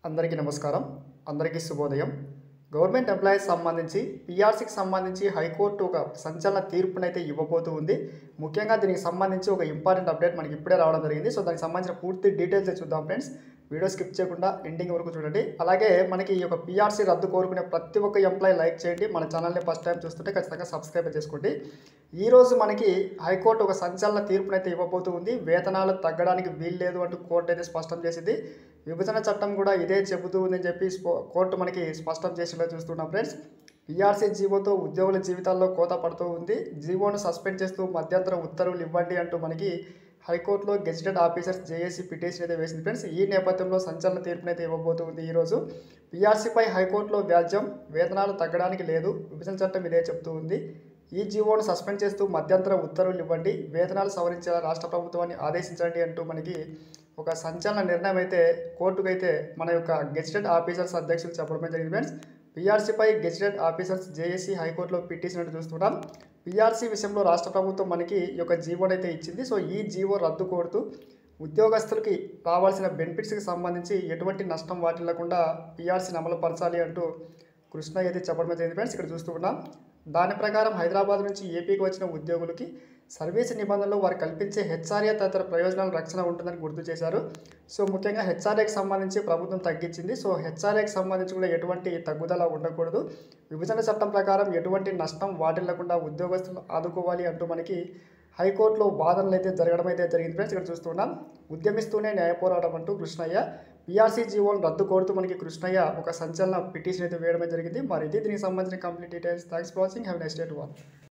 అందరికీ నమస్కారం అందరికీ శుభోదయం గవర్నమెంట్ ఎంప్లాయీస్ సంబంధించి పీఆర్సీకి సంబంధించి హైకోర్టు ఒక సంచలన తీర్పునైతే ఇవ్వబోతూ ఉంది ముఖ్యంగా దీనికి సంబంధించి ఒక ఇంపార్టెంట్ అప్డేట్ మనకి ఇప్పుడే రావడం జరిగింది సో దానికి సంబంధించిన పూర్తి డీటెయిల్స్ చూద్దాం ఫ్రెండ్స్ వీడియో స్కిప్ చేయకుండా ఎండింగ్ వరకు చూడండి అలాగే మనకి ఈ యొక్క పీఆర్సీ రద్దు కోరుకునే ప్రతి ఒక్క ఎంప్లాయీ లైక్ చేయండి మన ఛానల్ని ఫస్ట్ టైం చూస్తుంటే ఖచ్చితంగా సబ్స్క్రైబ్ చేసుకోండి ఈ రోజు మనకి హైకోర్టు ఒక సంచలన తీర్పునైతే ఇవ్వబోతూ ఉంది వేతనాలు తగ్గడానికి వీల్లేదు అంటూ కోర్టు అయితే స్పష్టం చేసింది విభజన చట్టం కూడా ఇదే చెబుతూ ఉందని చెప్పి స్పో- కోర్టు మనకి స్పష్టం చేసేలా చూస్తున్నాం ఫ్రెండ్స్ పీఆర్సీ జీవోతో ఉద్యోగుల జీవితాల్లో కోత పడుతూ ఉంది జీవోను సస్పెండ్ చేస్తూ మధ్యంతర ఉత్తర్వులు ఇవ్వండి అంటూ మనకి హైకోర్టులో గెజిటెడ్ ఆఫీసర్స్ జేఏసీ పిటిషన్ అయితే వేసింది ఫ్రెండ్స్ ఈ నేపథ్యంలో సంచలన తీర్పునైతే ఇవ్వబోతుంది ఈరోజు పీఆర్సీపై హైకోర్టులో వ్యాజ్యం వేతనాలు తగ్గడానికి లేదు విభజన చట్టం ఇదే చెబుతూ ఉంది ఈ జీవోను సస్పెండ్ చేస్తూ మధ్యంతర ఉత్తర్వులు ఇవ్వండి వేతనాలు సవరించేలా రాష్ట్ర ప్రభుత్వాన్ని ఆదేశించండి అంటూ మనకి ఒక సంచలన నిర్ణయం అయితే కోర్టుకు అయితే మన యొక్క గెజిటెడ్ ఆఫీసర్స్ అధ్యక్షులు చెప్పడమే జరిగింది ఫ్రెండ్స్ పీఆర్సీపై గెజిటెడ్ ఆఫీసర్స్ జేఏసీ హైకోర్టులో పిటిషన్ అంటే చూస్తున్నాం పీఆర్సీ విషయంలో రాష్ట్ర ప్రభుత్వం మనకి ఈ యొక్క జీవోని అయితే ఇచ్చింది సో ఈ జీవో రద్దు కోరుతూ ఉద్యోగస్తులకి రావాల్సిన బెనిఫిట్స్కి సంబంధించి ఎటువంటి నష్టం వాటిల్లకుండా పీఆర్సీని అమలుపరచాలి అంటూ కృష్ణ అయితే చెప్పడం జరిగింది ఫ్రెండ్స్ ఇక్కడ చూస్తూ ఉన్నాం దాని ప్రకారం హైదరాబాద్ నుంచి ఏపీకి వచ్చిన ఉద్యోగులకి సర్వీస్ నిబంధనలు వారు కల్పించే హెచ్ఆర్ఏ తదితర ప్రయోజనాల రక్షణ ఉంటుందని గుర్తు చేశారు సో ముఖ్యంగా హెచ్ఆర్ఏకి సంబంధించి ప్రభుత్వం తగ్గించింది సో హెచ్ఆర్ఏకి సంబంధించి కూడా ఎటువంటి తగ్గుదల ఉండకూడదు విభజన చట్టం ప్రకారం ఎటువంటి నష్టం వాటిల్లకుండా ఉద్యోగస్తులు ఆదుకోవాలి అంటూ మనకి హైకోర్టులో వాదనలు అయితే జరగడం అయితే జరిగింది ఫ్రెండ్స్ ఇక్కడ చూస్తున్నాం ఉద్యమిస్తూనే న్యాయ పోరాటం అంటూ కృష్ణయ్య పీఆర్సీ జీవోను రద్దు కోరుతూ మనకి కృష్ణయ్య ఒక సంచలన పిటిషన్ అయితే వేయడమే జరిగింది మరి ఇది దీనికి సంబంధించిన complete details thanks for watching have next day to one